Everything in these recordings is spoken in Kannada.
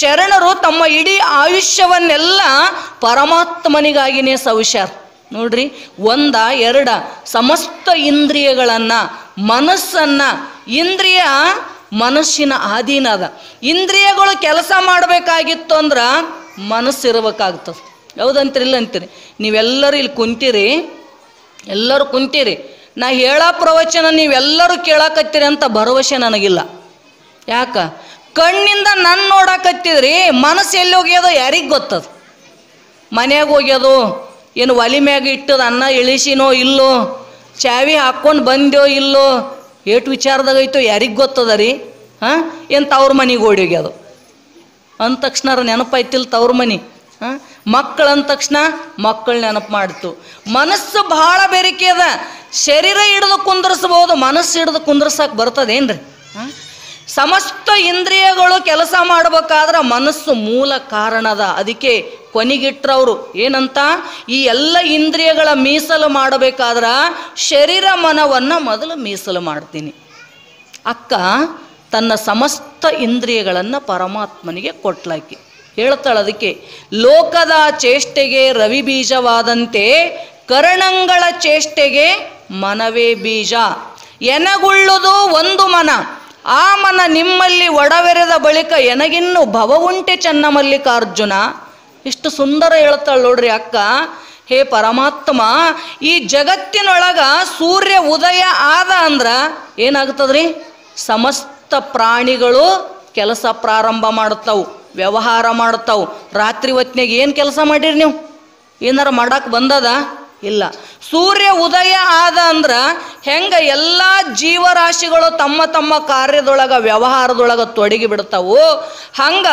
ಶರಣರು ತಮ್ಮ ಇಡೀ ಆಯುಷ್ಯವನ್ನೆಲ್ಲ ಪರಮಾತ್ಮನಿಗಾಗಿನೇ ಸವಿಸ್ಯಾರ ನೋಡ್ರಿ ಒಂದ ಎರಡ ಸಮಸ್ತ ಇಂದ್ರಿಯಗಳನ್ನು ಮನಸ್ಸನ್ನು ಇಂದ್ರಿಯ ಮನಸ್ಸಿನ ಅಧೀನ ಅದ ಇಂದ್ರಿಯಗಳು ಕೆಲಸ ಮಾಡಬೇಕಾಗಿತ್ತು ಅಂದ್ರೆ ಮನಸ್ಸು ಇರಬೇಕಾಗ್ತದೆ ಹೌದಂತೀರಿಲ್ಲ ಅಂತೀರಿ ನೀವೆಲ್ಲರೂ ಇಲ್ಲಿ ಕುಂತೀರಿ ಎಲ್ಲರೂ ಕುಂತೀರಿ ನಾ ಹೇಳೋ ಪ್ರವಚನ ನೀವೆಲ್ಲರೂ ಕೇಳಕತ್ತೀರಿ ಅಂತ ಭರವಸೆ ನನಗಿಲ್ಲ ಯಾಕ ಕಣ್ಣಿಂದ ನನ್ನ ನೋಡಕತ್ತಿದ್ರಿ ಮನಸ್ಸು ಎಲ್ಲಿ ಹೋಗ್ಯದೋ ಯಾರಿಗೆ ಗೊತ್ತದ ಮನ್ಯಾಗ ಹೋಗ್ಯದು ಏನು ಒಲಿ ಮ್ಯಾಗ ಇಟ್ಟದ ಅನ್ನ ಇಳಿಸಿನೋ ಇಲ್ಲೋ ಚಾವಿ ಹಾಕ್ಕೊಂಡು ಬಂದ್ಯೋ ಇಲ್ಲೋ ಏಟು ವಿಚಾರದಾಗ ಐತೋ ಯಾರಿಗೆ ಗೊತ್ತದ ರೀ ಹಾಂ ಏನು ತವ್ರ ಮನೆಗೆ ಓಡಿ ಹೋಗ್ಯದು ಅಂದ ತಕ್ಷಣ ನೆನಪಾಯ್ತಿಲ್ಲ ತವ್ರ ಮನೆ ಹಾಂ ಮಕ್ಕಳು ಅಂದ ತಕ್ಷಣ ಮಕ್ಕಳು ನೆನಪು ಮಾಡ್ತು ಮನಸ್ಸು ಭಾಳ ಬೇರಿಕೆ ಅದ ಶರೀರ ಹಿಡಿದು ಕುಂದ್ರಿಸ್ಬೋದು ಮನಸ್ಸು ಹಿಡಿದು ಕುಂದ್ರಸಕ್ಕೆ ಬರ್ತದೇನ್ರಿ ಹಾಂ ಸಮಸ್ತ ಇಂದ್ರಿಯಗಳು ಕೆಲಸ ಮಾಡಬೇಕಾದ್ರೆ ಮನಸ್ಸು ಮೂಲ ಕಾರಣದ ಅದಕ್ಕೆ ಕೊನೆಗಿಟ್ರವರು ಏನಂತ ಈ ಎಲ್ಲ ಇಂದ್ರಿಯಗಳ ಮೀಸಲು ಮಾಡಬೇಕಾದ್ರೆ ಶರೀರ ಮನವನ್ನು ಮೊದಲು ಮೀಸಲು ಮಾಡ್ತೀನಿ ಅಕ್ಕ ತನ್ನ ಸಮಸ್ತ ಇಂದ್ರಿಯಗಳನ್ನು ಪರಮಾತ್ಮನಿಗೆ ಕೊಟ್ಲಾಕಿ ಹೇಳ್ತಾಳೆ ಅದಕ್ಕೆ ಲೋಕದ ಚೇಷ್ಟೆಗೆ ರವಿ ಬೀಜವಾದಂತೆ ಕರಣಂಗಳ ಚೇಷ್ಟೆಗೆ ಮನವೇ ಬೀಜ ಎನಗುಳ್ಳುದು ಒಂದು ಮನ ಆ ಮನ ನಿಮ್ಮಲ್ಲಿ ಒಡವೆರೆದ ಬಳಿಕ ಎನಗಿನ್ನು ಭವ ಉಂಟೆ ಚನ್ನಮಲ್ಲಿಕಾರ್ಜುನ ಇಷ್ಟು ಸುಂದರ ಹೇಳ್ತಾಳೆ ನೋಡ್ರಿ ಅಕ್ಕ ಹೇ ಪರಮಾತ್ಮ ಈ ಜಗತ್ತಿನೊಳಗ ಸೂರ್ಯ ಉದಯ ಆದ ಅಂದ್ರ ಏನಾಗ್ತದ್ರಿ ಸಮಸ್ತ ಪ್ರಾಣಿಗಳು ಕೆಲಸ ಪ್ರಾರಂಭ ಮಾಡ್ತಾವು ವ್ಯವಹಾರ ಮಾಡ್ತಾವು ರಾತ್ರಿ ಹೊತ್ನಾಗ ಏನು ಕೆಲಸ ಮಾಡಿರಿ ನೀವು ಏನಾರ ಮಾಡಕ್ಕೆ ಬಂದದ ಇಲ್ಲ ಸೂರ್ಯ ಉದಯ ಆದ ಅಂದ್ರ ಹೆಂಗ ಎಲ್ಲ ಜೀವರಾಶಿಗಳು ತಮ್ಮ ತಮ್ಮ ಕಾರ್ಯದೊಳಗ ವ್ಯವಹಾರದೊಳಗ ತೊಡಗಿ ಬಿಡ್ತಾವು ಹಂಗ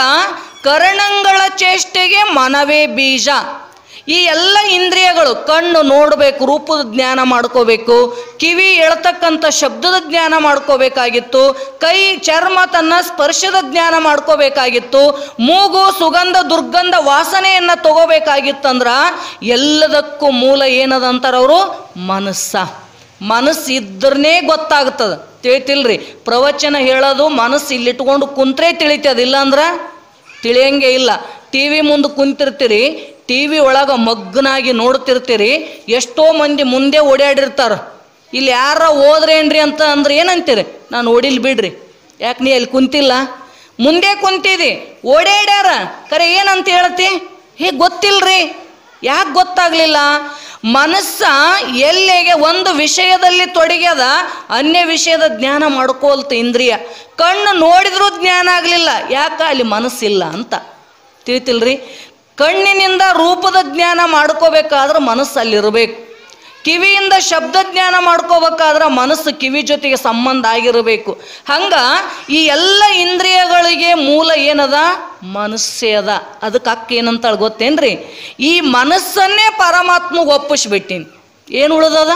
ಕರಣಂಗಳ ಚೇಷ್ಟೆಗೆ ಮನವೇ ಬೀಜ ಈ ಎಲ್ಲ ಇಂದ್ರಿಯಗಳು ಕಣ್ಣು ನೋಡಬೇಕು ರೂಪದ ಜ್ಞಾನ ಮಾಡ್ಕೋಬೇಕು ಕಿವಿ ಎಳ್ತಕ್ಕಂಥ ಶಬ್ದದ ಜ್ಞಾನ ಮಾಡ್ಕೋಬೇಕಾಗಿತ್ತು ಕೈ ಚರ್ಮ ತನ್ನ ಸ್ಪರ್ಶದ ಜ್ಞಾನ ಮಾಡ್ಕೋಬೇಕಾಗಿತ್ತು ಮೂಗು ಸುಗಂಧ ದುರ್ಗಂಧ ವಾಸನೆಯನ್ನು ತಗೋಬೇಕಾಗಿತ್ತಂದ್ರ ಎಲ್ಲದಕ್ಕೂ ಮೂಲ ಏನದ ಅಂತಾರವರು ಮನಸ್ಸ ಮನಸ್ಸು ಇದ್ರನೇ ಗೊತ್ತಾಗ್ತದೆ ತಿಳಿತಿಲ್ರಿ ಪ್ರವಚನ ಹೇಳೋದು ಮನಸ್ಸು ಇಲ್ಲಿಟ್ಕೊಂಡು ಕುಂತ್ರೆ ತಿಳಿತದ ಇಲ್ಲಾಂದ್ರ ತಿಳಿಯಂಗೆ ಇಲ್ಲ ಟಿ ವಿ ಮುಂದೆ ಕುಂತಿರ್ತೀರಿ ಟಿ ವಿ ಒಳಗೆ ಮಗ್ಗನಾಗಿ ನೋಡ್ತಿರ್ತೀರಿ ಎಷ್ಟೋ ಮಂದಿ ಮುಂದೆ ಓಡಾಡಿರ್ತಾರ ಇಲ್ಲಿ ಯಾರ ಹೋದ್ರೇನ್ರಿ ಅಂತ ಅಂದ್ರೆ ಏನಂತೀರಿ ನಾನು ಓಡಿಲ್ ಬಿಡ್ರಿ ಯಾಕೆ ನೀ ಅಲ್ಲಿ ಕುಂತಿಲ್ಲ ಮುಂದೆ ಕುಂತಿದಿ ಓಡಾಡ್ಯಾರ ಕರೆ ಏನಂತ ಹೇಳ್ತಿ ಹೇ ಗೊತ್ತಿಲ್ರಿ ಯಾಕೆ ಗೊತ್ತಾಗ್ಲಿಲ್ಲ ಮನಸ್ಸ ಎಲ್ಲಿಗೆ ಒಂದು ವಿಷಯದಲ್ಲಿ ತೊಡಗ್ಯದ ಅನ್ಯ ವಿಷಯದ ಜ್ಞಾನ ಮಾಡ್ಕೋಲ್ತು ಇಂದ್ರಿಯ ಕಣ್ಣು ನೋಡಿದ್ರೂ ಜ್ಞಾನ ಆಗಲಿಲ್ಲ ಯಾಕ ಅಲ್ಲಿ ಮನಸ್ಸಿಲ್ಲ ಅಂತ ತಿಳಿತಿಲ್ರಿ ಕಣ್ಣಿನಿಂದ ರೂಪದ ಜ್ಞಾನ ಮಾಡ್ಕೋಬೇಕಾದ್ರೆ ಮನಸ್ಸು ಅಲ್ಲಿರಬೇಕು ಕಿವಿಯಿಂದ ಶಬ್ದ ಜ್ಞಾನ ಮಾಡ್ಕೋಬೇಕಾದ್ರೆ ಮನಸ್ಸು ಕಿವಿ ಜೊತೆಗೆ ಸಂಬಂಧ ಆಗಿರಬೇಕು ಹಂಗ ಈ ಎಲ್ಲ ಇಂದ್ರಿಯಗಳಿಗೆ ಮೂಲ ಏನದ ಮನಸ್ಸೇ ಅದ ಅದಕ್ಕೆ ಅಕ್ಕ ಏನಂತಾಳೆ ಗೊತ್ತೇನ್ರಿ ಈ ಮನಸ್ಸನ್ನೇ ಪರಮಾತ್ಮಗೆ ಒಪ್ಪಿಸ್ಬಿಟ್ಟಿನಿ ಏನು ಉಳಿದದ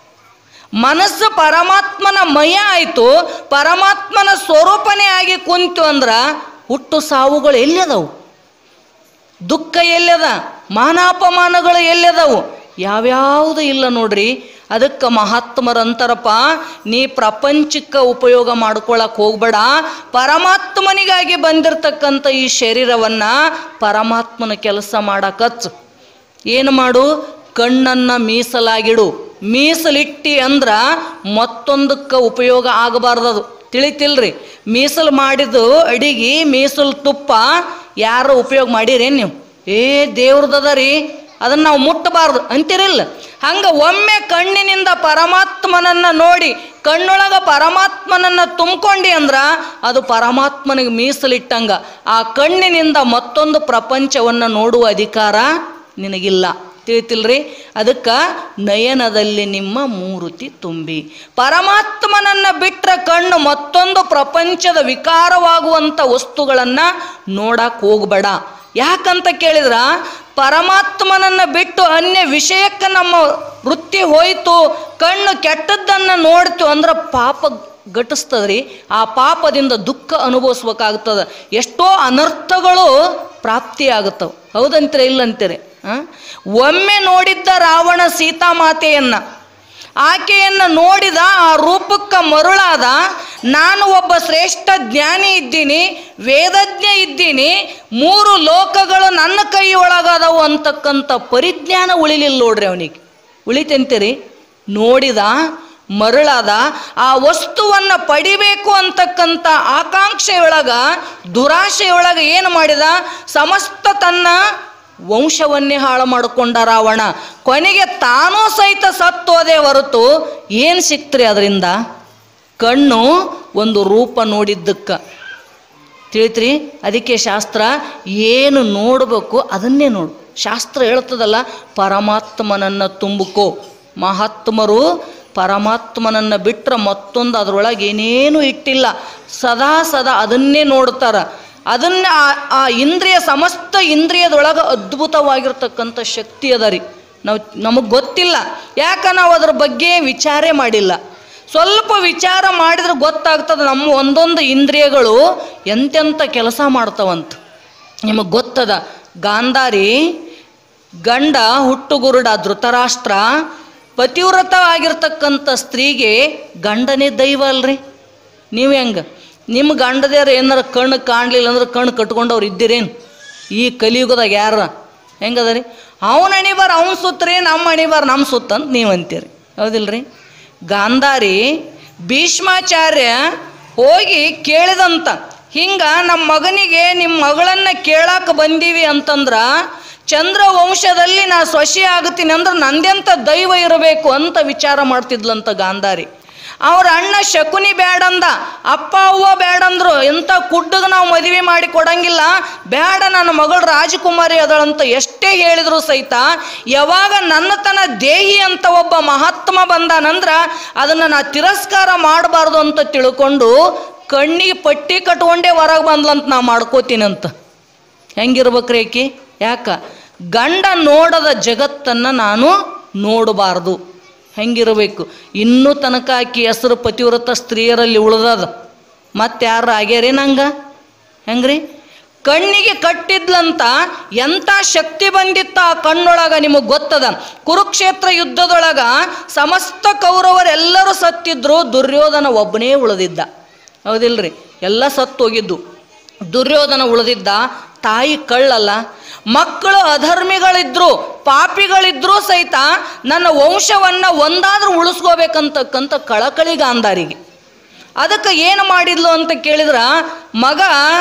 ಮನಸ್ಸು ಪರಮಾತ್ಮನ ಮಯ ಆಯಿತು ಪರಮಾತ್ಮನ ಸ್ವರೂಪನೇ ಆಗಿ ಕುಂತು ಅಂದ್ರೆ ಹುಟ್ಟು ಸಾವುಗಳು ಎಲ್ಲಿದಾವು ದುಃಖ ಎಲ್ಲದ ಮಾನಾಪಮಾನಗಳು ಎಲ್ಲದವು ಯಾವ್ಯಾವುದು ಇಲ್ಲ ನೋಡ್ರಿ ಅದಕ್ಕೆ ಮಹಾತ್ಮರು ಅಂತಾರಪ್ಪ ನೀ ಪ್ರಪಂಚಕ್ಕೆ ಉಪಯೋಗ ಮಾಡ್ಕೊಳಕ್ ಹೋಗ್ಬೇಡ ಪರಮಾತ್ಮನಿಗಾಗಿ ಬಂದಿರತಕ್ಕಂಥ ಈ ಶರೀರವನ್ನು ಪರಮಾತ್ಮನ ಕೆಲಸ ಮಾಡಕಚ್ಚು ಏನು ಮಾಡು ಕಣ್ಣನ್ನು ಮೀಸಲಾಗಿಡು ಮೀಸಲಿಟ್ಟಿ ಅಂದ್ರ ಮತ್ತೊಂದಕ್ಕೆ ಉಪಯೋಗ ಆಗಬಾರ್ದದು ತಿಳಿತಿಲ್ರಿ ಮೀಸಲು ಮಾಡಿದ್ದು ಅಡಿಗೆ ಮೀಸಲು ತುಪ್ಪ ಯಾರು ಉಪಯೋಗ ಮಾಡಿರೇನು ನೀವು ಏ ದೇವ್ರದದ ರೀ ಅದನ್ನು ನಾವು ಮುಟ್ಟಬಾರ್ದು ಅಂತಿರಿಲ್ಲ ಹಂಗೆ ಒಮ್ಮೆ ಕಣ್ಣಿನಿಂದ ಪರಮಾತ್ಮನನ್ನು ನೋಡಿ ಕಣ್ಣೊಳಗ ಪರಮಾತ್ಮನನ್ನ ತುಂಬ್ಕೊಂಡಿ ಅಂದ್ರ ಅದು ಪರಮಾತ್ಮನಿಗೆ ಮೀಸಲಿಟ್ಟಂಗ ಆ ಕಣ್ಣಿನಿಂದ ಮತ್ತೊಂದು ಪ್ರಪಂಚವನ್ನು ನೋಡುವ ಅಧಿಕಾರ ನಿನಗಿಲ್ಲ ತಿಳಿತಿಲ್ರಿ ಅದಕ್ಕೆ ನಯನದಲ್ಲಿ ನಿಮ್ಮ ಮೂರುತಿ ತುಂಬಿ ಪರಮಾತ್ಮನನ್ನ ಬಿಟ್ಟರೆ ಕಣ್ಣು ಮತ್ತೊಂದು ಪ್ರಪಂಚದ ವಿಕಾರವಾಗುವಂಥ ವಸ್ತುಗಳನ್ನು ನೋಡಕ್ಕೆ ಹೋಗ್ಬೇಡ ಯಾಕಂತ ಕೇಳಿದ್ರ ಪರಮಾತ್ಮನನ್ನ ಬಿಟ್ಟು ಅನ್ಯ ವಿಷಯಕ್ಕೆ ನಮ್ಮ ವೃತ್ತಿ ಹೋಯ್ತು ಕಣ್ಣು ಕೆಟ್ಟದ್ದನ್ನು ನೋಡ್ತು ಅಂದ್ರೆ ಪಾಪ ಘಟಿಸ್ತದ್ರಿ ಆ ಪಾಪದಿಂದ ದುಃಖ ಅನುಭವಿಸ್ಬೇಕಾಗ್ತದೆ ಎಷ್ಟೋ ಅನರ್ಥಗಳು ಪ್ರಾಪ್ತಿಯಾಗುತ್ತವೆ ಹೌದಂತೀರ ಇಲ್ಲಂತೀರಿ ಆ? ಒಮ್ಮೆ ನೋಡಿದ್ದ ರಾವಣ ಸೀತಾಮಾತೆಯನ್ನ ಆಕೆಯನ್ನು ನೋಡಿದ ಆ ರೂಪಕ್ಕೆ ಮರುಳಾದ ನಾನು ಒಬ್ಬ ಶ್ರೇಷ್ಠ ಜ್ಞಾನಿ ಇದ್ದೀನಿ ವೇದಜ್ಞ ಇದ್ದೀನಿ ಮೂರು ಲೋಕಗಳು ನನ್ನ ಕೈ ಒಳಗದವು ಅಂತಕ್ಕಂಥ ಪರಿಜ್ಞಾನ ಉಳಿಲಿಲ್ಲ ನೋಡ್ರಿ ಅವನಿಗೆ ಉಳಿತೆಂತೀರಿ ನೋಡಿದ ಮರಳಾದ ಆ ವಸ್ತುವನ್ನು ಪಡಿಬೇಕು ಅಂತಕ್ಕಂಥ ಆಕಾಂಕ್ಷೆಯೊಳಗ ದುರಾಶೆಯೊಳಗ ಏನು ಮಾಡಿದ ಸಮಸ್ತ ತನ್ನ ವಂಶವನ್ನೇ ಹಾಳು ಮಾಡಿಕೊಂಡ ರಾವಣ ಕೊನೆಗೆ ತಾನೂ ಸಹಿತ ಸತ್ತೋದೇ ಹೊರತು ಏನು ಸಿಕ್ತ್ರಿ ಅದರಿಂದ ಕಣ್ಣು ಒಂದು ರೂಪ ನೋಡಿದ್ದಕ್ಕೆ ತಿಳಿತ್ರಿ ಅದಕ್ಕೆ ಶಾಸ್ತ್ರ ಏನು ನೋಡಬೇಕು ಅದನ್ನೇ ನೋಡು ಶಾಸ್ತ್ರ ಹೇಳ್ತದಲ್ಲ ಪರಮಾತ್ಮನನ್ನು ತುಂಬುಕೋ ಮಹಾತ್ಮರು ಪರಮಾತ್ಮನನ್ನು ಬಿಟ್ಟರೆ ಮತ್ತೊಂದು ಅದರೊಳಗೆ ಏನೇನು ಇಟ್ಟಿಲ್ಲ ಸದಾ ಸದಾ ಅದನ್ನೇ ನೋಡ್ತಾರ ಅದನ್ನ ಆ- ಆ ಇಂದ್ರಿಯ ಸಮಸ್ತ ಇಂದ್ರಿಯದೊಳಗೆ ಅದ್ಭುತವಾಗಿರ್ತಕ್ಕಂಥ ಶಕ್ತಿ ಅದ ರೀ ನಾವು ನಮಗೆ ಗೊತ್ತಿಲ್ಲ ಯಾಕ ನಾವು ಅದ್ರ ಬಗ್ಗೆ ವಿಚಾರೇ ಮಾಡಿಲ್ಲ ಸ್ವಲ್ಪ ವಿಚಾರ ಮಾಡಿದ್ರೆ ಗೊತ್ತಾಗ್ತದೆ ನಮ್ಮ ಒಂದೊಂದು ಇಂದ್ರಿಯಗಳು ಎಂತೆಂಥ ಕೆಲಸ ಮಾಡ್ತಾವಂತ ನಿಮಗೆ ಗೊತ್ತದ ಗಾಂಧಾರಿ ಗಂಡ ಹುಟ್ಟುಗುರುಡ ಧೃತರಾಷ್ಟ್ರ ಪತಿವ್ರತ ಆಗಿರ್ತಕ್ಕಂಥ ಸ್ತ್ರೀಗೆ ಗಂಡನೇ ದೈವ ಅಲ್ರಿ ನೀವು ಹೆಂಗೆ ನಿಮ್ಮ ಗಂಡದೇರು ಏನಾರ ಕಣ್ಣು ಕಾಣಲಿಲ್ಲ ಅಂದ್ರೆ ಕಣ್ಣು ಕಟ್ಕೊಂಡವ್ರು ಇದ್ದೀರೇನು ಈ ಕಲಿಯುಗದಾಗ ಯಾರ ಹೆಂಗದ ರೀ ಅವನ ಅಣಿಬಾರ ಅವ್ನ ಸುತ್ತರಿ ನಮ್ಮ ಅಣಿಬಾರ ನಮ್ಮ ಸುತ್ತ ಅಂತ ನೀವು ಅಂತೀರಿ ಹೌದಿಲ್ರಿ ಗಾಂಧಾರಿ ಭೀಷ್ಮಾಚಾರ್ಯ ಹೋಗಿ ಕೇಳಿದಂತ ಹಿಂಗ ನಮ್ಮ ಮಗನಿಗೆ ನಿಮ್ಮ ಮಗಳನ್ನ ಕೇಳಾಕ ಬಂದೀವಿ ಅಂತಂದ್ರ ಚಂದ್ರ ವಂಶದಲ್ಲಿ ನಾ ಸೊಸೆ ಆಗ್ತೀನಿ ಅಂದ್ರೆ ನಂದೆಂತ ದೈವ ಇರಬೇಕು ಅಂತ ವಿಚಾರ ಮಾಡ್ತಿದ್ಲಂತ ಗಾಂಧಾರಿ ಅವ್ರ ಅಣ್ಣ ಶಕುನಿ ಬ್ಯಾಡಂದ ಅಪ್ಪ ಅವ್ವ ಬ್ಯಾಡಂದ್ರು ಎಂಥ ಕುಡ್ಡಗೆ ನಾವು ಮದುವೆ ಮಾಡಿ ಕೊಡಂಗಿಲ್ಲ ಬ್ಯಾಡ ನನ್ನ ಮಗಳು ರಾಜಕುಮಾರಿ ಅದಳಂತ ಎಷ್ಟೇ ಹೇಳಿದ್ರು ಸಹಿತ ಯಾವಾಗ ನನ್ನತನ ದೇಹಿ ಅಂತ ಒಬ್ಬ ಮಹಾತ್ಮ ಬಂದಾನಂದ್ರ ಅದನ್ನು ನಾ ತಿರಸ್ಕಾರ ಮಾಡಬಾರ್ದು ಅಂತ ತಿಳ್ಕೊಂಡು ಕಣ್ಣಿಗೆ ಪಟ್ಟಿ ಕಟ್ಕೊಂಡೇ ಹೊರಗೆ ಬಂದ್ಲಂತ ನಾ ಮಾಡ್ಕೋತೀನಂತ ಹೆಂಗಿರ್ಬೇಕ್ರಿ ಆಕಿ ಯಾಕ ಗಂಡ ನೋಡದ ಜಗತ್ತನ್ನು ನಾನು ನೋಡಬಾರ್ದು ಹೆಂಗಿರಬೇಕು ಇನ್ನೂ ತನಕ ಆಕಿ ಹೆಸರು ಪತಿವ್ರತ ಸ್ತ್ರೀಯರಲ್ಲಿ ಉಳ್ದದ ಮತ್ತೆ ಯಾರು ಆಗ್ಯಾರೇ ನಂಗ ಹೆಂಗ್ರಿ ಕಣ್ಣಿಗೆ ಕಟ್ಟಿದ್ಲಂತ ಎಂಥ ಶಕ್ತಿ ಬಂದಿತ್ತ ಆ ಕಣ್ಣೊಳಗ ನಿಮಗೆ ಗೊತ್ತದ ಕುರುಕ್ಷೇತ್ರ ಯುದ್ಧದೊಳಗ ಸಮಸ್ತ ಕೌರವರೆಲ್ಲರೂ ಸತ್ತಿದ್ರು ದುರ್ಯೋಧನ ಒಬ್ಬನೇ ಉಳಿದಿದ್ದ ಹೌದಿಲ್ರಿ ಎಲ್ಲ ಸತ್ತೋಗಿದ್ದು ದುರ್ಯೋಧನ ಉಳಿದಿದ್ದ ತಾಯಿ ಕಳ್ಳಲ್ಲ ಮಕ್ಕಳು ಅಧರ್ಮಿಗಳಿದ್ರು ಪಾಪಿಗಳಿದ್ರೂ ಸಹಿತ ನನ್ನ ವಂಶವನ್ನು ಒಂದಾದ್ರೂ ಉಳಿಸ್ಕೋಬೇಕಂತಕ್ಕಂಥ ಕಳಕಳಿ ಗಾಂಧಾರಿಗೆ ಅದಕ್ಕೆ ಏನು ಮಾಡಿದ್ಲು ಅಂತ ಕೇಳಿದ್ರ ಮಗ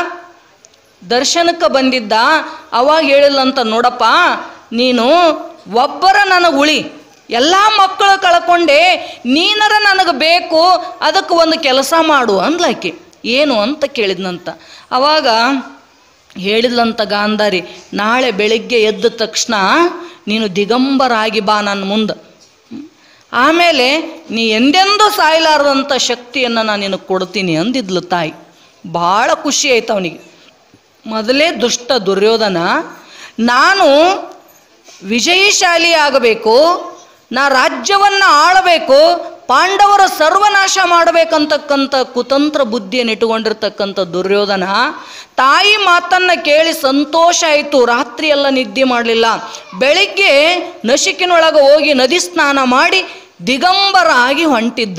ದರ್ಶನಕ್ಕೆ ಬಂದಿದ್ದ ಅವಾಗ ಹೇಳಿಲ್ಲಂತ ನೋಡಪ್ಪ ನೀನು ಒಬ್ಬರ ನನಗೆ ಉಳಿ ಎಲ್ಲ ಮಕ್ಕಳು ಕಳ್ಕೊಂಡೆ ನೀನರ ನನಗೆ ಬೇಕು ಅದಕ್ಕೆ ಒಂದು ಕೆಲಸ ಮಾಡು ಅಂದ್ಲಾಕಿ ಏನು ಅಂತ ಕೇಳಿದ್ನಂತ ಅವಾಗ ಹೇಳಿದ್ಲಂತ ಗಾಂಧಾರಿ ನಾಳೆ ಬೆಳಿಗ್ಗೆ ಎದ್ದ ತಕ್ಷಣ ನೀನು ದಿಗಂಬರಾಗಿ ಬಾ ನನ್ನ ಮುಂದೆ ಆಮೇಲೆ ನೀ ಎಂದೆಂದೂ ಸಾಯಲಾರದಂಥ ಶಕ್ತಿಯನ್ನು ನಾನು ನಿನಗೆ ಕೊಡ್ತೀನಿ ಅಂದಿದ್ಲು ತಾಯಿ ಭಾಳ ಖುಷಿ ಆಯ್ತು ಅವನಿಗೆ ಮೊದಲೇ ದುಷ್ಟ ದುರ್ಯೋಧನ ನಾನು ವಿಜಯಶಾಲಿ ಆಗಬೇಕು ನಾ ರಾಜ್ಯವನ್ನು ಆಳಬೇಕು ಪಾಂಡವರ ಸರ್ವನಾಶ ಮಾಡಬೇಕಂತಕ್ಕಂಥ ಕುತಂತ್ರ ಬುದ್ಧಿಯನ್ನು ಇಟ್ಟುಕೊಂಡಿರ್ತಕ್ಕಂಥ ದುರ್ಯೋಧನ ತಾಯಿ ಮಾತನ್ನು ಕೇಳಿ ಸಂತೋಷ ಆಯಿತು ರಾತ್ರಿಯೆಲ್ಲ ನಿದ್ದೆ ಮಾಡಲಿಲ್ಲ ಬೆಳಿಗ್ಗೆ ನಶಿಕಿನೊಳಗೆ ಹೋಗಿ ನದಿ ಸ್ನಾನ ಮಾಡಿ ದಿಗಂಬರ ಆಗಿ ಹೊಂಟಿದ್ದ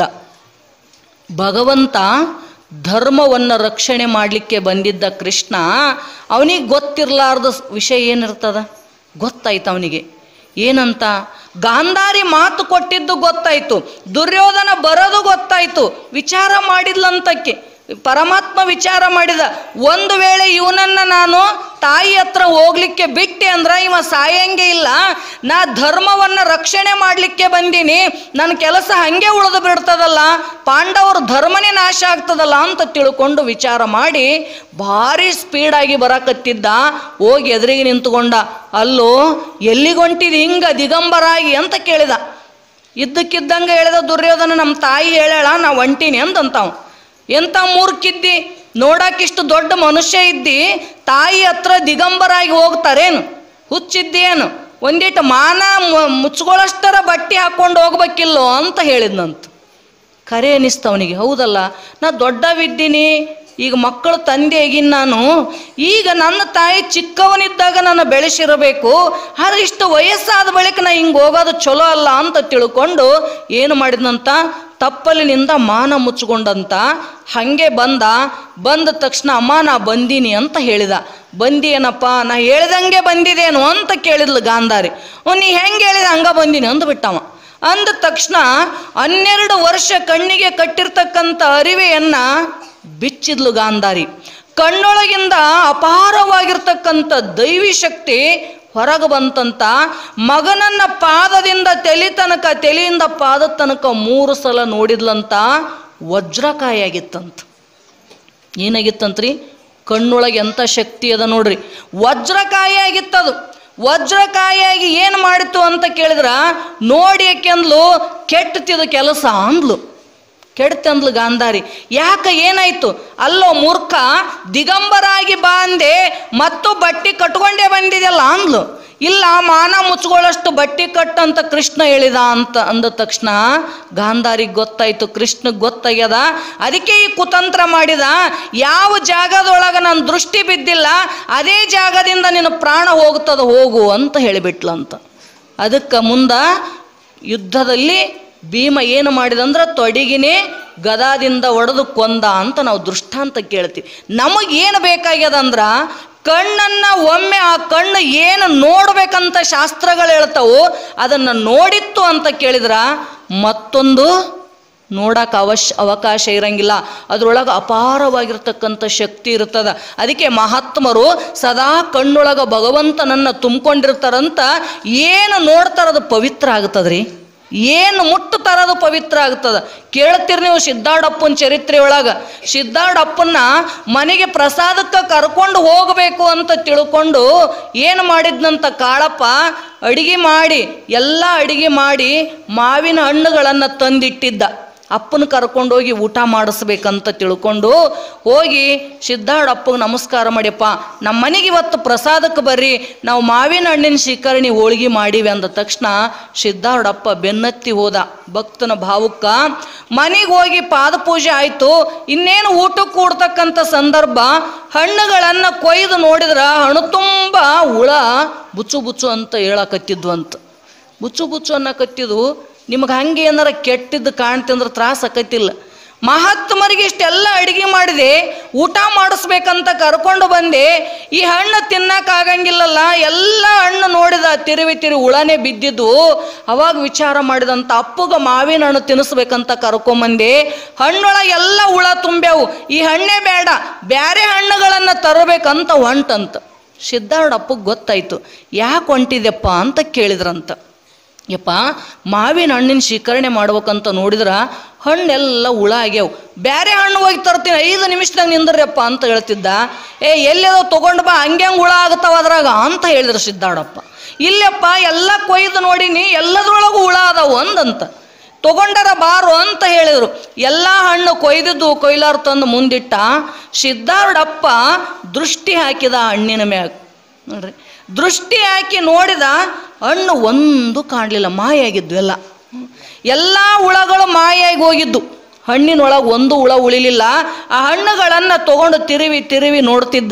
ಭಗವಂತ ಧರ್ಮವನ್ನು ರಕ್ಷಣೆ ಮಾಡಲಿಕ್ಕೆ ಬಂದಿದ್ದ ಕೃಷ್ಣ ಅವನಿಗೆ ಗೊತ್ತಿರಲಾರ್ದ ವಿಷಯ ಏನಿರ್ತದ ಗೊತ್ತಾಯ್ತು ಅವನಿಗೆ ಏನಂತ ಗಾಂಧಾರಿ ಮಾತು ಕೊಟ್ಟಿದ್ದು ಗೊತ್ತಾಯ್ತು ದುರ್ಯೋಧನ ಬರೋದು ಗೊತ್ತಾಯ್ತು ವಿಚಾರ ಮಾಡಿದ್ಲಂತಕ್ಕೆ ಪರಮಾತ್ಮ ವಿಚಾರ ಮಾಡಿದ ಒಂದು ವೇಳೆ ಇವನನ್ನ ನಾನು ತಾಯಿ ಹತ್ರ ಹೋಗ್ಲಿಕ್ಕೆ ಬಿಟ್ಟೆ ಅಂದ್ರ ಇವ ಸಾಯಂಗೆ ಇಲ್ಲ ನಾ ಧರ್ಮವನ್ನ ರಕ್ಷಣೆ ಮಾಡ್ಲಿಕ್ಕೆ ಬಂದೀನಿ ನನ್ನ ಕೆಲಸ ಹಂಗೆ ಉಳಿದು ಬಿಡ್ತದಲ್ಲ ಪಾಂಡವರು ಧರ್ಮನೇ ನಾಶ ಆಗ್ತದಲ್ಲ ಅಂತ ತಿಳ್ಕೊಂಡು ವಿಚಾರ ಮಾಡಿ ಭಾರಿ ಸ್ಪೀಡಾಗಿ ಬರಕತ್ತಿದ್ದ ಹೋಗಿ ಎದುರಿಗೆ ನಿಂತ್ಕೊಂಡ ಅಲ್ಲೋ ಎಲ್ಲಿಗೊಂಟಿದ್ ಹಿಂಗ ದಿಗಂಬರಾಗಿ ಅಂತ ಕೇಳಿದ ಇದ್ದಕ್ಕಿದ್ದಂಗೆ ಹೇಳಿದ ದುರ್ಯೋಧನ ನಮ್ಮ ತಾಯಿ ಹೇಳಾಳ ನಾ ಒಂಟಿನಿ ಅಂತಂತಾವ್ ಎಂಥ ಮೂರ್ಖಿದ್ದಿ ನೋಡಕ್ಕಿಷ್ಟು ದೊಡ್ಡ ಮನುಷ್ಯ ಇದ್ದಿ ತಾಯಿ ಹತ್ರ ದಿಗಂಬರಾಗಿ ಹೋಗ್ತಾರೇನು ಹುಚ್ಚಿದ್ದೇನು ಒಂದಿಟ್ಟು ಮಾನ ಮು- ಮುಚ್ಕೊಳ್ಳೋಷ್ಟರ ಬಟ್ಟೆ ಹಾಕ್ಕೊಂಡು ಹೋಗ್ಬೇಕಿಲ್ಲೋ ಅಂತ ಹೇಳಿದ್ನಂತ ಖರೆ ಅನಿಸ್ತು ಅವನಿಗೆ ಹೌದಲ್ಲ ನಾ ದೊಡ್ಡವಿದ್ದೀನಿ ಈಗ ಮಕ್ಕಳು ತಂದೆ ಆಗಿನ ನಾನು ಈಗ ನನ್ನ ತಾಯಿ ಚಿಕ್ಕವನಿದ್ದಾಗ ನನ್ನ ಬೆಳೆಸಿರಬೇಕು ಆದ್ರೆ ಇಷ್ಟು ವಯಸ್ಸಾದ ಬಳಿಕ ನಾ ಹಿಂಗೆ ಹೋಗೋದು ಚಲೋ ಅಲ್ಲ ಅಂತ ತಿಳ್ಕೊಂಡು ಏನು ಮಾಡಿದ್ನಂತ ತಪ್ಪಲಿನಿಂದ ಮಾನ ಮುಚ್ಚಿಕೊಂಡಂತ ಹಾಗೆ ಬಂದ ಬಂದ ತಕ್ಷಣ ಅಮ್ಮ ನಾ ಬಂದೀನಿ ಅಂತ ಹೇಳಿದ ಬಂದಿ ಏನಪ್ಪ ನಾ ಹೇಳ್ದಂಗೆ ಬಂದಿದೇನು ಅಂತ ಕೇಳಿದ್ಲು ಗಾಂಧಾರಿ "ಹ್ಞೂ, ನೀ ಹೆಂಗೆ ಹೇಳಿದ ಹಂಗ ಬಂದೀನಿ ಅಂದ್ಬಿಟ್ಟವ ಅಂದ ತಕ್ಷಣ ಹನ್ನೆರಡು ವರ್ಷ ಕಣ್ಣಿಗೆ ಕಟ್ಟಿರ್ತಕ್ಕಂಥ ಅರಿವೆಯನ್ನ ಬಿಚ್ಚಿದ್ಲು ಗಾಂಧಾರಿ ಕಣ್ಣೊಳಗಿಂದ ಅಪಾರವಾಗಿರ್ತಕ್ಕಂಥ ದೈವಿ ಶಕ್ತಿ ಹೊರಗೆ ಬಂತಂತ ಮಗನನ್ನ ಪಾದದಿಂದ ತಲೆ ತನಕ ತಲೆಯಿಂದ ಪಾದದ ತನಕ ಮೂರು ಸಲ ನೋಡಿದ್ಲಂತ ವಜ್ರಕಾಯಿ ಆಗಿತ್ತಂತ ಏನಾಗಿತ್ತಂತ್ರಿ ಕಣ್ಣೊಳಗೆ ಎಂಥ ಶಕ್ತಿ ಅದ ನೋಡ್ರಿ ವಜ್ರಕಾಯಿ ಆಗಿತ್ತದು ವಜ್ರಕಾಯಿಯಾಗಿ ಏನು ಮಾಡಿತು ಅಂತ ಕೇಳಿದ್ರ ನೋಡಿ ಯಾಕೆಂದ್ಲು ಕೆಟ್ಟತಿದ ಕೆಲಸ ಅಂದ್ಲು ಕೆಡ್ತಂದ್ಲು ಗಾಂಧಾರಿ ಯಾಕ ಏನಾಯ್ತು ಅಲ್ಲೋ ಮೂರ್ಖ ದಿಗಂಬರಾಗಿ ಬಾಂದೆ ಮತ್ತು ಬಟ್ಟಿ ಕಟ್ಕೊಂಡೇ ಬಂದಿದೆಯಲ್ಲ ಅಂದ್ಲು ಇಲ್ಲ ಮಾನ ಮುಚ್ಕೊಳ್ಳೋಷ್ಟು ಬಟ್ಟಿ ಕಟ್ಟಂತ ಕೃಷ್ಣ ಹೇಳಿದ ಅಂತ ಅಂದ ತಕ್ಷಣ ಗಾಂಧಾರಿಗೆ ಗೊತ್ತಾಯ್ತು ಕೃಷ್ಣಗ್ ಗೊತ್ತಾಗ್ಯದ ಅದಕ್ಕೆ ಈ ಕುತಂತ್ರ ಮಾಡಿದ ಯಾವ ಜಾಗದೊಳಗ ನನ್ನ ದೃಷ್ಟಿ ಬಿದ್ದಿಲ್ಲ ಅದೇ ಜಾಗದಿಂದ ನಿನ್ನ ಪ್ರಾಣ ಹೋಗ್ತದ ಹೋಗು ಅಂತ ಹೇಳಿಬಿಟ್ಲಂತ ಅದಕ್ಕೆ ಮುಂದ ಯುದ್ಧದಲ್ಲಿ ಭೀಮ ಏನು ಮಾಡಿದಂದ್ರೆ ತೊಡಿಗಿನೇ ಗದಾದಿಂದ ಒಡೆದು ಕೊಂದ ಅಂತ ನಾವು ದೃಷ್ಟಾಂತ ಕೇಳ್ತೀವಿ ನಮಗೇನು ಬೇಕಾಗ್ಯದಂದ್ರ ಕಣ್ಣನ್ನು ಒಮ್ಮೆ ಆ ಕಣ್ಣು ಏನು ನೋಡ್ಬೇಕಂತ ಶಾಸ್ತ್ರಗಳು ಹೇಳ್ತಾವು ಅದನ್ನು ನೋಡಿತ್ತು ಅಂತ ಕೇಳಿದ್ರ ಮತ್ತೊಂದು ನೋಡಕ್ಕೆ ಅವಶ್ಯ ಅವಕಾಶ ಇರಂಗಿಲ್ಲ ಅದರೊಳಗೆ ಅಪಾರವಾಗಿರ್ತಕ್ಕಂಥ ಶಕ್ತಿ ಇರ್ತದ ಅದಕ್ಕೆ ಮಹಾತ್ಮರು ಸದಾ ಕಣ್ಣೊಳಗ ಭಗವಂತನನ್ನು ತುಂಬಿಕೊಂಡಿರ್ತಾರಂತ ಏನು ನೋಡ್ತಾರದು ಪವಿತ್ರ ಆಗ್ತದ್ರಿ ಏನು ಮುಟ್ಟುತ್ತಾರದು ಪವಿತ್ರ ಆಗ್ತದ ಕೇಳ್ತೀರಿ ನೀವು ಸಿದ್ಧಾಡಪ್ಪನ ಚರಿತ್ರೆ ಒಳಗ ಸಿದ್ಧಾಡಪ್ಪನ್ನ ಮನೆಗೆ ಪ್ರಸಾದಕ್ಕೆ ಕರ್ಕೊಂಡು ಹೋಗಬೇಕು ಅಂತ ತಿಳ್ಕೊಂಡು ಏನು ಮಾಡಿದ್ನಂತ ಕಾಳಪ್ಪ ಅಡಿಗೆ ಮಾಡಿ ಎಲ್ಲ ಅಡಿಗೆ ಮಾಡಿ ಮಾವಿನ ಹಣ್ಣುಗಳನ್ನು ತಂದಿಟ್ಟಿದ್ದ ಅಪ್ಪನ ಕರ್ಕೊಂಡೋಗಿ ಊಟ ಮಾಡಿಸ್ಬೇಕಂತ ತಿಳ್ಕೊಂಡು ಹೋಗಿ ಸಿದ್ಧಾಡಪ್ಪಗೆ ನಮಸ್ಕಾರ ಮಾಡಿಯಪ್ಪ ನಮ್ಮ ಮನೆಗೆ ಇವತ್ತು ಪ್ರಸಾದಕ್ಕೆ ಬರ್ರಿ ನಾವು ಮಾವಿನ ಹಣ್ಣಿನ ಶಿಖರಣಿ ಹೋಳ್ಗೆ ಮಾಡೀವಿ ಅಂದ ತಕ್ಷಣ ಸಿದ್ಧಾಡಪ್ಪ ಬೆನ್ನತ್ತಿ ಹೋದ ಭಕ್ತನ ಭಾವುಕ ಮನೆಗೆ ಹೋಗಿ ಪಾದಪೂಜೆ ಆಯಿತು ಇನ್ನೇನು ಊಟಕ್ಕೆ ಕೂಡ್ತಕ್ಕಂಥ ಸಂದರ್ಭ ಹಣ್ಣುಗಳನ್ನು ಕೊಯ್ದು ನೋಡಿದ್ರ ಹಣ್ಣು ತುಂಬ ಹುಳ ಬುಚ್ಚು ಬುಚ್ಚು ಅಂತ ಹೇಳಕತ್ತಿದ್ವು ಅಂತ ಬುಚ್ಚು ಬುಚ್ಚು ಅನ್ನಕತ್ತಿದ್ದು ನಿಮಗೆ ಹಂಗೆ ಏನಾರ ಕೆಟ್ಟಿದ್ದು ಕಾಣ್ತಂದ್ರೆ ತ್ರಾಸ ಆಕೈತಿಲ್ಲ ಮಹಾತ್ಮರಿಗೆ ಇಷ್ಟೆಲ್ಲ ಅಡಿಗೆ ಮಾಡಿದೆ ಊಟ ಮಾಡಿಸ್ಬೇಕಂತ ಕರ್ಕೊಂಡು ಬಂದೆ ಈ ಹಣ್ಣು ತಿನ್ನಕ್ಕಾಗಂಗಿಲ್ಲಲ್ಲ ಎಲ್ಲ ಹಣ್ಣು ನೋಡಿದ ತಿರುವಿ ತಿರುವಿ ಹುಳನೇ ಬಿದ್ದಿದ್ದು ಅವಾಗ ವಿಚಾರ ಮಾಡಿದಂತ ಅಪ್ಪಗ ಮಾವಿನ ಹಣ್ಣು ತಿನ್ನಿಸ್ಬೇಕಂತ ಕರ್ಕೊಂಬಂದೆ ಹಣ್ಣೊಳಗೆ ಎಲ್ಲ ಹುಳ ತುಂಬ್ಯಾವು ಈ ಹಣ್ಣೇ ಬೇಡ ಬ್ಯಾರೆ ಹಣ್ಣುಗಳನ್ನು ತರಬೇಕಂತ ಹೊಂಟಂತ ಸಿದ್ಧಾರ್ಡಪ್ಪಗೆ ಗೊತ್ತಾಯ್ತು ಯಾಕೆ ಹೊಂಟಿದೆಪ್ಪ ಅಂತ ಕೇಳಿದ್ರಂತ ಯಪ್ಪ ಮಾವಿನ ಹಣ್ಣಿನ ಶೇಖರಣೆ ಮಾಡ್ಬೇಕಂತ ನೋಡಿದ್ರ ಹಣ್ಣೆಲ್ಲ ಹುಳ ಆಗ್ಯಾವ ಬ್ಯಾರೆ ಹಣ್ಣು ಹೋಗಿ ತರ್ತೀನಿ ಐದು ನಿಮಿಷದಾಗ ನಿಂದ್ರಪ್ಪ ಅಂತ ಹೇಳ್ತಿದ್ದ ಏ ಎಲ್ಲೇದೋ ತೊಗೊಂಡು ಬಾ ಹಂಗೆ ಹುಳ ಆಗ್ತಾವ ಅದ್ರಾಗ ಅಂತ ಹೇಳಿದ್ರು ಸಿದ್ಧಾಡಪ್ಪ ಇಲ್ಲಪ್ಪ ಎಲ್ಲ ಕೊಯ್ದು ನೋಡಿನಿ ಎಲ್ಲದ್ರೊಳಗೂ ಹುಳ ಅದಾವು ಅಂದಂತ ತಗೊಂಡರ ಬಾರು ಅಂತ ಹೇಳಿದ್ರು ಎಲ್ಲ ಹಣ್ಣು ಕೊಯ್ದಿದ್ದು ಕೊಯ್ಲಾರ ತಂದು ಮುಂದಿಟ್ಟ ಸಿದ್ಧಾರ್ಡಪ್ಪ ದೃಷ್ಟಿ ಹಾಕಿದ ಆ ಹಣ್ಣಿನ ಮ್ಯಾಗ ನೋಡ್ರಿ ದೃಷ್ಟಿ ಹಾಕಿ ನೋಡಿದ ಹಣ್ಣು ಒಂದು ಕಾಣಲಿಲ್ಲ ಮಾಯಾಗಿದ್ದು ಎಲ್ಲ ಎಲ್ಲ ಹುಳಗಳು ಮಾಯಾಗಿ ಹೋಗಿದ್ದು ಹಣ್ಣಿನೊಳಗೆ ಒಂದು ಹುಳ ಉಳಿಲಿಲ್ಲ ಆ ಹಣ್ಣುಗಳನ್ನು ತಗೊಂಡು ತಿರುವಿ ತಿರುವಿ ನೋಡ್ತಿದ್ದ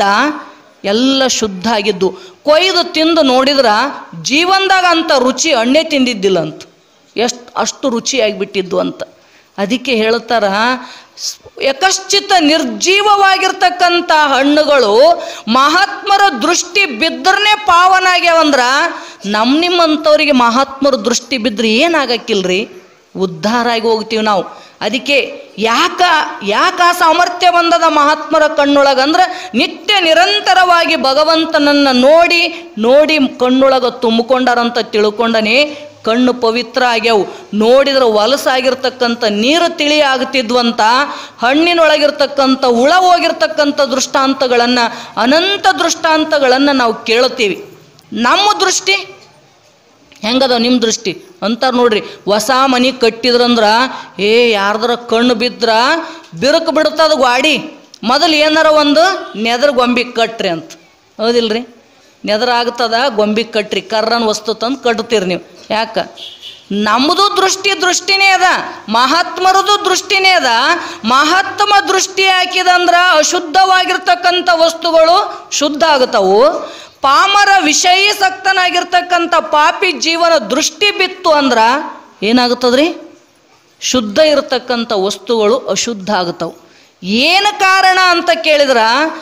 ಎಲ್ಲ ಶುದ್ಧ ಆಗಿದ್ದು ಕೊಯ್ದು ತಿಂದು ನೋಡಿದ್ರ ಜೀವನದಾಗ ಅಂತ ರುಚಿ ಹಣ್ಣೆ ತಿಂದಿದ್ದಿಲ್ಲ ಅಂತ ಎಷ್ಟು ಅಷ್ಟು ರುಚಿಯಾಗಿಬಿಟ್ಟಿದ್ದು ಅಂತ ಅದಕ್ಕೆ ಹೇಳ್ತಾರ ಸ್- ಯಕಶ್ಚಿತ ನಿರ್ಜೀವವಾಗಿರ್ತಕ್ಕಂಥ ಹಣ್ಣುಗಳು ಮಹಾತ್ಮರ ದೃಷ್ಟಿ ಬಿದ್ರನೆ ಪಾವನಾಗ್ಯಾವಂದ್ರ ನಮ್ಮ ನಿಮ್ಮಂಥವ್ರಿಗೆ ಮಹಾತ್ಮರ ದೃಷ್ಟಿ ಬಿದ್ದರೆ ಏನಾಗಕ್ಕಿಲ್ರಿ ಉದ್ಧಾರ ಆಗಿ ಹೋಗ್ತೀವಿ ನಾವು ಅದಕ್ಕೆ ಯಾಕ ಯಾಕ ಆ ಸಾಮರ್ಥ್ಯ ಬಂದದ ಮಹಾತ್ಮರ ಕಣ್ಣೊಳಗಂದ್ರೆ ನಿತ್ಯ ನಿರಂತರವಾಗಿ ಭಗವಂತನನ್ನು ನೋಡಿ ನೋಡಿ ಕಣ್ಣೊಳಗ ತುಂಬಿಕೊಂಡಾರಂತ ತಿಳ್ಕೊಂಡನೆ ಕಣ್ಣು ಪವಿತ್ರ ಆಗ್ಯಾವು ನೋಡಿದ್ರೆ ಹೊಲಸಾಗಿರ್ತಕ್ಕಂಥ ನೀರು ತಿಳಿ ಆಗ್ತಿದ್ವಂತ ಹಣ್ಣಿನೊಳಗಿರ್ತಕ್ಕಂಥ ಹುಳ ಹೋಗಿರ್ತಕ್ಕಂಥ ದೃಷ್ಟಾಂತಗಳನ್ನು ಅನಂತ ದೃಷ್ಟಾಂತಗಳನ್ನು ನಾವು ಕೇಳ್ತೀವಿ ನಮ್ಮ ದೃಷ್ಟಿ ಹೆಂಗದ ನಿಮ್ಮ ದೃಷ್ಟಿ ಅಂತಾರೆ ನೋಡ್ರಿ ಹೊಸ ಮನೆ ಕಟ್ಟಿದ್ರಂದ್ರ ಏ ಯಾರ್ದಾರ ಕಣ್ಣು ಬಿದ್ರ ಬಿರುಕು ಬಿಡ್ತದ ಗಾಡಿ ಮೊದಲು ಏನಾರ ಒಂದು ನೆದ್ರ ಗೊಂಬಿ ಕಟ್ರಿ ಅಂತ ಹೌದಿಲ್ರಿ ನೆದ್ರ ಆಗ್ತದ ಗೊಂಬಿ ಕಟ್ರಿ ಕರ್ರನ್ ವಸ್ತು ತಂದು ಕಟ್ತೀರಿ ನೀವು ಯಾಕ ನಮ್ಮದು ದೃಷ್ಟಿ ದೃಷ್ಟಿನೇ ಅದ ಮಹಾತ್ಮರದು ದೃಷ್ಟಿನೇ ಅದ ಮಹಾತ್ಮ ದೃಷ್ಟಿ ಹಾಕಿದಂದ್ರ ಅಶುದ್ಧವಾಗಿರ್ತಕ್ಕಂಥ ವಸ್ತುಗಳು ಶುದ್ಧ ಆಗ್ತಾವು ಪಾಮರ ವಿಷಯೀಸಕ್ತನಾಗಿರ್ತಕ್ಕಂಥ ಪಾಪಿ ಜೀವನ ದೃಷ್ಟಿ ಬಿತ್ತು ಅಂದ್ರ ಏನಾಗುತ್ತದ್ರಿ ಶುದ್ಧ ಇರತಕ್ಕಂಥ ವಸ್ತುಗಳು ಅಶುದ್ಧ ಆಗ್ತಾವೆ ಏನು ಕಾರಣ ಅಂತ ಕೇಳಿದ್ರ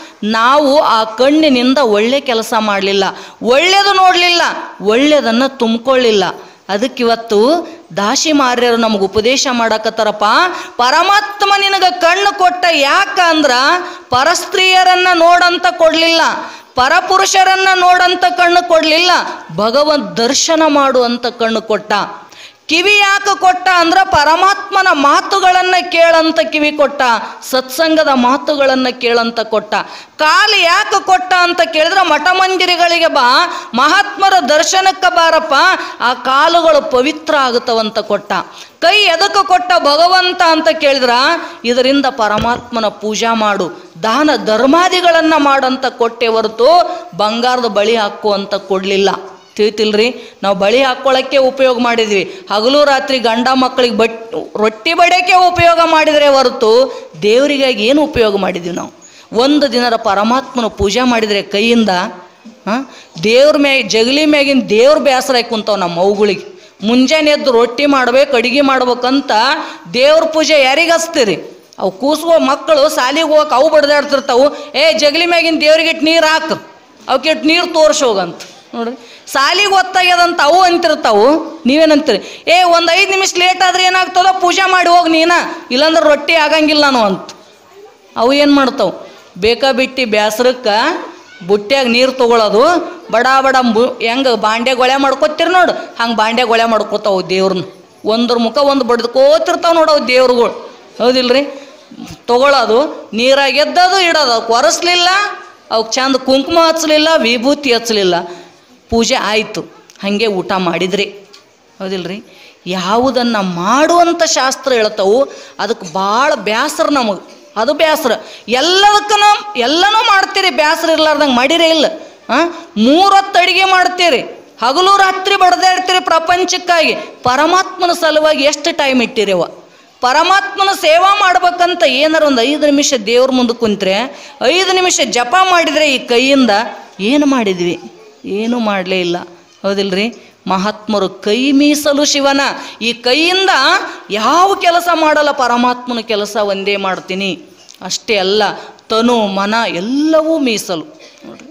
ನಾವು ಆ ಕಣ್ಣಿನಿಂದ ಒಳ್ಳೆ ಕೆಲಸ ಮಾಡಲಿಲ್ಲ ಒಳ್ಳೆಯದು ನೋಡಲಿಲ್ಲ ಒಳ್ಳೆಯದನ್ನು ತುಂಬಿಕೊಳ್ಳಿಲ್ಲ ಅದಕ್ಕಿವತ್ತು ದಾಸಿ ಮಾರ್ಯರು ನಮಗೆ ಉಪದೇಶ ಮಾಡಕತ್ತಾರಪ್ಪ ಪರಮಾತ್ಮ ನಿನಗೆ ಕಣ್ಣು ಕೊಟ್ಟ ಯಾಕ ಅಂದ್ರ ಪರಸ್ತ್ರೀಯರನ್ನ ನೋಡಂತ ಕೊಡಲಿಲ್ಲ ಪರಪುರುಷರನ್ನ ನೋಡಂತ ಕಣ್ಣು ಕೊಡಲಿಲ್ಲ ಭಗವಂತ ದರ್ಶನ ಮಾಡುವಂತ ಕಣ್ಣು ಕೊಟ್ಟ ಕಿವಿ ಯಾಕೆ ಕೊಟ್ಟ ಅಂದ್ರ ಪರಮಾತ್ಮನ ಮಾತುಗಳನ್ನ ಕೇಳಂತ ಕಿವಿ ಕೊಟ್ಟ ಸತ್ಸಂಗದ ಮಾತುಗಳನ್ನ ಕೇಳಂತ ಕೊಟ್ಟ ಕಾಲು ಯಾಕೆ ಕೊಟ್ಟ ಅಂತ ಕೇಳಿದ್ರೆ ಮಠ ಮಂದಿರಗಳಿಗೆ ಬಾ ಮಹಾತ್ಮರ ದರ್ಶನಕ್ಕೆ ಬಾರಪ್ಪ ಆ ಕಾಲುಗಳು ಪವಿತ್ರ ಆಗುತ್ತವಂತ ಕೊಟ್ಟ ಕೈ ಎದಕ್ಕೆ ಕೊಟ್ಟ ಭಗವಂತ ಅಂತ ಕೇಳಿದ್ರ ಇದರಿಂದ ಪರಮಾತ್ಮನ ಪೂಜಾ ಮಾಡು ದಾನ ಧರ್ಮಾದಿಗಳನ್ನ ಮಾಡಂತ ಕೊಟ್ಟೆ ಹೊರತು ಬಂಗಾರದ ಬಳಿ ಹಾಕು ಅಂತ ಕೊಡಲಿಲ್ಲ ತಿಳಿತಿಲ್ರಿ ನಾವು ಬಳಿ ಹಾಕ್ಕೊಳ್ಳೋಕ್ಕೆ ಉಪಯೋಗ ಮಾಡಿದ್ವಿ ಹಗಲು ರಾತ್ರಿ ಗಂಡ ಮಕ್ಕಳಿಗೆ ಬಟ್ ರೊಟ್ಟಿ ಬಡಿಯೋಕ್ಕೆ ಉಪಯೋಗ ಮಾಡಿದರೆ ಹೊರತು ದೇವರಿಗಾಗಿ ಏನು ಉಪಯೋಗ ಮಾಡಿದ್ವಿ ನಾವು ಒಂದು ದಿನದ ಪರಮಾತ್ಮನ ಪೂಜೆ ಮಾಡಿದರೆ ಕೈಯಿಂದ ಹಾಂ ದೇವ್ರ ಮ್ಯಾಗ ಜಗಲಿ ಮ್ಯಾಗಿನ ದೇವ್ರ ಬೇಸರ ಆಗಿ ಕುಂತಾವ ನಮ್ಮ ಮೌಗಳಿಗೆ ಮುಂಜಾನೆ ಎದ್ದು ರೊಟ್ಟಿ ಮಾಡ್ಬೇಕು ಅಡಿಗೆ ಮಾಡ್ಬೇಕಂತ ದೇವ್ರ ಪೂಜೆ ಯಾರಿಗೆ ಹಚ್ತೀರಿ ಅವು ಕೂಸುವ ಮಕ್ಕಳು ಸಾಲಿಗೆ ಹೋಗಕ್ಕೆ ಅವು ಬಡ್ದಾಡ್ತಿರ್ತಾವು ಏ ಜಗಲಿ ಮ್ಯಾಗಿನ ದೇವ್ರಿಗಿಟ್ಟು ನೀರು ಹಾಕು ಅವಕ್ಕಿಟ್ಟು ನೀರು ತೋರ್ಸಿ ಹೋಗಂತ ನೋಡ್ರಿ ಸಾಲಿಗೆ ಒತ್ತಾಗ್ಯದಂತ ಅವು ಅಂತಿರ್ತಾವು ನೀವೇನಂತೀರಿ ಏ ಒಂದು ಐದು ನಿಮಿಷ ಲೇಟ್ ಆದ್ರೆ ಏನಾಗ್ತದ ಪೂಜೆ ಮಾಡಿ ಹೋಗಿ ನೀನ ಇಲ್ಲಾಂದ್ರೆ ರೊಟ್ಟಿ ಆಗಂಗಿಲ್ಲ ನಾವು ಅಂತ ಅವು ಏನು ಮಾಡ್ತಾವು ಬೇಕಾ ಬಿಟ್ಟು ಬ್ಯಾಸ್ರಕ್ಕೆ ಬುಟ್ಟ್ಯಾಗ ನೀರು ತೊಗೊಳೋದು ಬಡ ಬಡ ಬು ಹೆಂಗೆ ಬಾಂಡೆ ಗೊಳೆ ಮಾಡ್ಕೊತೀರಿ ನೋಡು ಹಂಗೆ ಬಾಂಡೆ ಗೊಳೆ ಮಾಡ್ಕೊತಾವು ದೇವ್ರನ್ನ ಒಂದ್ರ ಮುಖ ಒಂದು ಬಡ್ಕೋತಿರ್ತಾವೆ ನೋಡು ಅವು ದೇವ್ರುಗಳು ಹೌದಿಲ್ರಿ ತೊಗೊಳೋದು ನೀರಾಗ ಎದ್ದದು ಇಡೋದು ಅವಕ್ಕೆ ಒರೆಸ್ಲಿಲ್ಲ ಅವಕ್ಕೆ ಚಂದ ಕುಂಕುಮ ಹಚ್ಚಲಿಲ್ಲ ವಿಭೂತಿ ಹಚ್ಚಲಿಲ್ಲ ಪೂಜೆ ಆಯಿತು ಹಾಗೆ ಊಟ ಮಾಡಿದ್ರಿ ಹೌದಿಲ್ರಿ ಯಾವುದನ್ನು ಮಾಡುವಂಥ ಶಾಸ್ತ್ರ ಹೇಳ್ತಾವು ಅದಕ್ಕೆ ಭಾಳ ಬ್ಯಾಸರ ನಮಗೆ ಅದು ಬ್ಯಾಸರ ಎಲ್ಲದಕ್ಕೂ ಎಲ್ಲನೂ ಮಾಡ್ತೀರಿ ಬ್ಯಾಸರ ಇರ್ಲಾರ್ದಂಗೆ ಮಾಡಿರೇ ಇಲ್ಲ ಹಾಂ ಮೂರೊತ್ತು ಅಡಿಗೆ ಮಾಡ್ತೀರಿ ಹಗಲು ರಾತ್ರಿ ಬಡ್ದಾಡ್ತೀರಿ ಪ್ರಪಂಚಕ್ಕಾಗಿ ಪರಮಾತ್ಮನ ಸಲುವಾಗಿ ಎಷ್ಟು ಟೈಮ್ ಇಟ್ಟಿರಿವ ಪರಮಾತ್ಮನ ಸೇವಾ ಮಾಡ್ಬೇಕಂತ ಏನಾರ ಒಂದು ಐದು ನಿಮಿಷ ದೇವ್ರ ಮುಂದೆ ಕುಂತ್ರೆ ಐದು ನಿಮಿಷ ಜಪ ಮಾಡಿದರೆ ಈ ಕೈಯಿಂದ ಏನು ಮಾಡಿದ್ವಿ ಏನೂ ಮಾಡಲೇ ಇಲ್ಲ ಹೌದಿಲ್ರಿ ಮಹಾತ್ಮರು ಕೈ ಮೀಸಲು ಶಿವನ ಈ ಕೈಯಿಂದ ಯಾವ ಕೆಲಸ ಮಾಡಲ್ಲ ಪರಮಾತ್ಮನ ಕೆಲಸ ಒಂದೇ ಮಾಡ್ತೀನಿ ಅಷ್ಟೇ ಅಲ್ಲ ತನು ಮನ ಎಲ್ಲವೂ ಮೀಸಲು ನೋಡ್ರಿ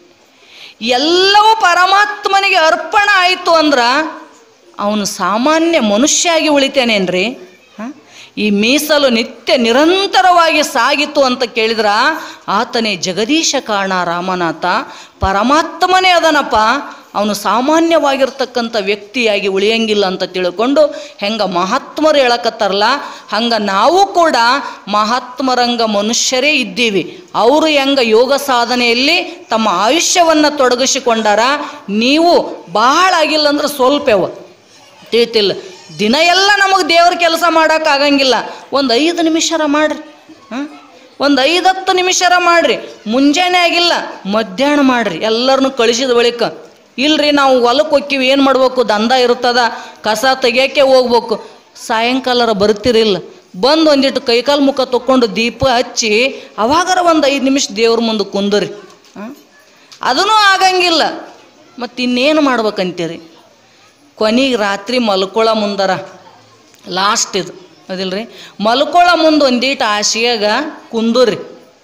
ಎಲ್ಲವೂ ಪರಮಾತ್ಮನಿಗೆ ಅರ್ಪಣ ಆಯಿತು ಅಂದ್ರೆ ಅವನು ಸಾಮಾನ್ಯ ಮನುಷ್ಯ ಆಗಿ ಉಳಿತೇನೇನ್ರಿ ಹಾಂ ಈ ಮೀಸಲು ನಿತ್ಯ ನಿರಂತರವಾಗಿ ಸಾಗಿತು ಅಂತ ಕೇಳಿದ್ರ ಆತನೇ ಜಗದೀಶ ಕಾರಣ ರಾಮನಾಥ ಪರಮಾತ್ಮನೇ ಅದನಪ್ಪ ಅವನು ಸಾಮಾನ್ಯವಾಗಿರ್ತಕ್ಕಂಥ ವ್ಯಕ್ತಿಯಾಗಿ ಉಳಿಯಂಗಿಲ್ಲ ಅಂತ ತಿಳ್ಕೊಂಡು ಹೆಂಗ ಮಹಾತ್ಮರು ಹೇಳಕತ್ತಾರಲ್ಲ ಹಂಗ ನಾವು ಕೂಡ ಮಹಾತ್ಮರಂಗ ಮನುಷ್ಯರೇ ಇದ್ದೀವಿ ಅವರು ಹೆಂಗ ಯೋಗ ಸಾಧನೆಯಲ್ಲಿ ತಮ್ಮ ಆಯುಷ್ಯವನ್ನು ತೊಡಗಿಸಿಕೊಂಡಾರ ನೀವು ಬಹಳ ಆಗಿಲ್ಲ ಅಂದ್ರೆ ಸ್ವಲ್ಪವ ತಿಳಿತಿಲ್ಲ ದಿನ ಎಲ್ಲ ನಮಗೆ ದೇವ್ರ ಕೆಲಸ ಮಾಡೋಕ್ಕಾಗಂಗಿಲ್ಲ ಒಂದು ಐದು ನಿಮಿಷರ ಮಾಡ್ರಿ ಹಾಂ ಒಂದು ಐದು ಹತ್ತು ನಿಮಿಷರ ಮಾಡ್ರಿ ಮುಂಜಾನೆ ಆಗಿಲ್ಲ ಮಧ್ಯಾಹ್ನ ಮಾಡ್ರಿ ಎಲ್ಲರನ್ನೂ ಕಳಿಸಿದ ಬಳಿಕ ಇಲ್ರಿ ನಾವು ಹೊಲಕ್ಕೆ ಹೋಗ್ತೀವಿ ಏನು ಮಾಡ್ಬೇಕು ದಂಧ ಇರ್ತದ ಕಸ ತೆಗಿಯೋಕ್ಕೆ ಹೋಗ್ಬೇಕು ಸಾಯಂಕಾಲರ ಬರ್ತಿರಿಲ್ಲ ಬಂದು ಒಂದಿಟ್ಟು ಕೈಕಾಲು ಮುಖ ತಕ್ಕೊಂಡು ದೀಪ ಹಚ್ಚಿ ಅವಾಗರ ಒಂದು ಐದು ನಿಮಿಷ ದೇವ್ರ ಮುಂದೆ ಕುಂದ್ರಿ ಹಾಂ ಅದೂ ಆಗಂಗಿಲ್ಲ ಮತ್ತು ಇನ್ನೇನು ಮಾಡ್ಬೇಕಂತೀರಿ ಕೊನೆಗೆ ರಾತ್ರಿ ಮಲ್ಕೊಳ್ಳೋ ಮುಂದರ ಲಾಸ್ಟ್ ಇದು ಅದಿಲ್ರಿ ಮಲ್ಕೊಳ್ಳೋ ಮುಂದೆ ಒಂದೀಟು ಆಶೆಯಾಗ ಕುಂದುರಿ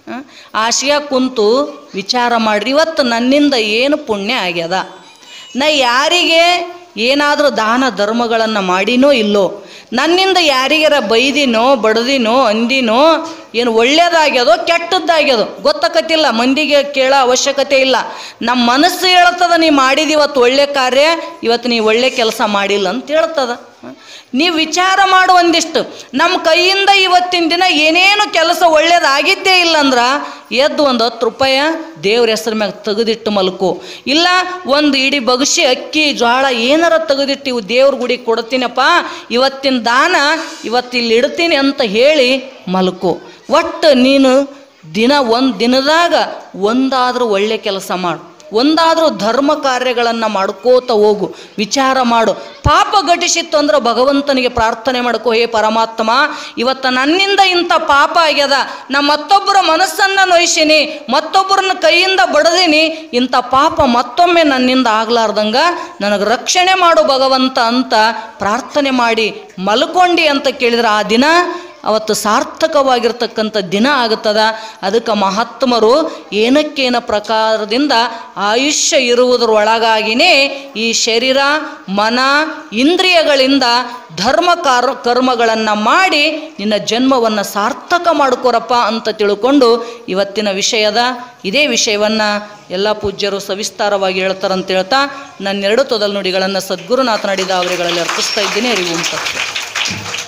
ಆಶೆಯಾಗ ಕುಂತು ವಿಚಾರ ಮಾಡ್ರಿ ಇವತ್ತು ನನ್ನಿಂದ ಏನು ಪುಣ್ಯ ಆಗ್ಯದ ನಾ ಯಾರಿಗೆ ಏನಾದರೂ ದಾನ ಧರ್ಮಗಳನ್ನು ಮಾಡಿನೋ ಇಲ್ಲೋ ನನ್ನಿಂದ ಯಾರಿಗಾರ ಬೈದಿನೋ ಬಡ್ದಿನೋ ಅಂದಿನೋ ಏನು ಒಳ್ಳೇದಾಗ್ಯದೋ ಕೆಟ್ಟದ್ದಾಗ್ಯದೋ ಗೊತ್ತಾಕತ್ತಿಲ್ಲ ಮಂದಿಗೆ ಕೇಳೋ ಅವಶ್ಯಕತೆ ಇಲ್ಲ ನಮ್ಮ ಮನಸ್ಸು ಹೇಳ್ತದ ನೀ ಮಾಡಿದ ಇವತ್ತು ಒಳ್ಳೆ ಕಾರ್ಯ ಇವತ್ತು ನೀ ಒಳ್ಳೆ ಕೆಲಸ ಮಾಡಿಲ್ಲ ಅಂತ ಹೇಳ್ತದ ನೀವು ವಿಚಾರ ಮಾಡು ಒಂದಿಷ್ಟು ನಮ್ಮ ಕೈಯಿಂದ ಇವತ್ತಿನ ದಿನ ಏನೇನು ಕೆಲಸ ಒಳ್ಳೇದಾಗಿದ್ದೇ ಇಲ್ಲ ಅಂದ್ರೆ ಎದ್ದು ಒಂದು ಹತ್ತು ರೂಪಾಯಿ ದೇವ್ರ ಹೆಸ್ರ ಮ್ಯಾಗ ತೆಗೆದಿಟ್ಟು ಮಲ್ಕು ಇಲ್ಲ ಒಂದು ಇಡೀ ಬಗಸಿ ಅಕ್ಕಿ ಜೋಳ ಏನಾರ ತೆಗೆದಿಟ್ಟು ಇವು ದೇವ್ರ ಗುಡಿಗೆ ಕೊಡ್ತೀನಪ್ಪ ಇವತ್ತಿನ ದಾನ ಇವತ್ತು ಇಲ್ಲಿ ಇಡ್ತೀನಿ ಅಂತ ಹೇಳಿ ಮಲ್ಕು ಒಟ್ಟು ನೀನು ದಿನ ಒಂದು ದಿನದಾಗ ಒಂದಾದರೂ ಒಳ್ಳೆ ಕೆಲಸ ಮಾಡು ಒಂದಾದರೂ ಧರ್ಮ ಕಾರ್ಯಗಳನ್ನು ಮಾಡ್ಕೋತ ಹೋಗು ವಿಚಾರ ಮಾಡು ಪಾಪ ಘಟಿಸಿತ್ತು ಅಂದ್ರೆ ಭಗವಂತನಿಗೆ ಪ್ರಾರ್ಥನೆ ಮಾಡ್ಕೋ ಹೇ ಪರಮಾತ್ಮ ಇವತ್ತು ನನ್ನಿಂದ ಇಂಥ ಪಾಪ ಆಗ್ಯದ ನಾ ಮತ್ತೊಬ್ಬರ ಮನಸ್ಸನ್ನು ನೋಯಿಸೀನಿ ಮತ್ತೊಬ್ಬರನ್ನ ಕೈಯಿಂದ ಬಡದೀನಿ ಇಂಥ ಪಾಪ ಮತ್ತೊಮ್ಮೆ ನನ್ನಿಂದ ಆಗ್ಲಾರ್ದಂಗ ನನಗೆ ರಕ್ಷಣೆ ಮಾಡು ಭಗವಂತ ಅಂತ ಪ್ರಾರ್ಥನೆ ಮಾಡಿ ಮಲ್ಕೊಂಡಿ ಅಂತ ಕೇಳಿದ್ರೆ ಆ ದಿನ ಅವತ್ತು ಸಾರ್ಥಕವಾಗಿರ್ತಕ್ಕಂಥ ದಿನ ಆಗುತ್ತದ ಅದಕ್ಕೆ ಮಹಾತ್ಮರು ಏನಕ್ಕೇನ ಪ್ರಕಾರದಿಂದ ಆಯುಷ್ಯ ಇರುವುದರೊಳಗಾಗಿಯೇ ಈ ಶರೀರ ಮನ ಇಂದ್ರಿಯಗಳಿಂದ ಧರ್ಮ ಕಾರ ಕರ್ಮಗಳನ್ನು ಮಾಡಿ ನಿನ್ನ ಜನ್ಮವನ್ನು ಸಾರ್ಥಕ ಮಾಡ್ಕೊರಪ್ಪ ಅಂತ ತಿಳ್ಕೊಂಡು ಇವತ್ತಿನ ವಿಷಯದ ಇದೇ ವಿಷಯವನ್ನು ಎಲ್ಲ ಪೂಜ್ಯರು ಸವಿಸ್ತಾರವಾಗಿ ಹೇಳ್ತಾರಂತ ಹೇಳ್ತಾ ನನ್ನೆರಡು ತೊದಲ್ ನುಡಿಗಳನ್ನು ಸದ್ಗುರುನಾಥನಡಿದ ಅವರುಗಳಲ್ಲಿ ಅರ್ಪಿಸ್ತಾ ಇದ್ದೀನಿ ಅರಿವು ತತ್ವ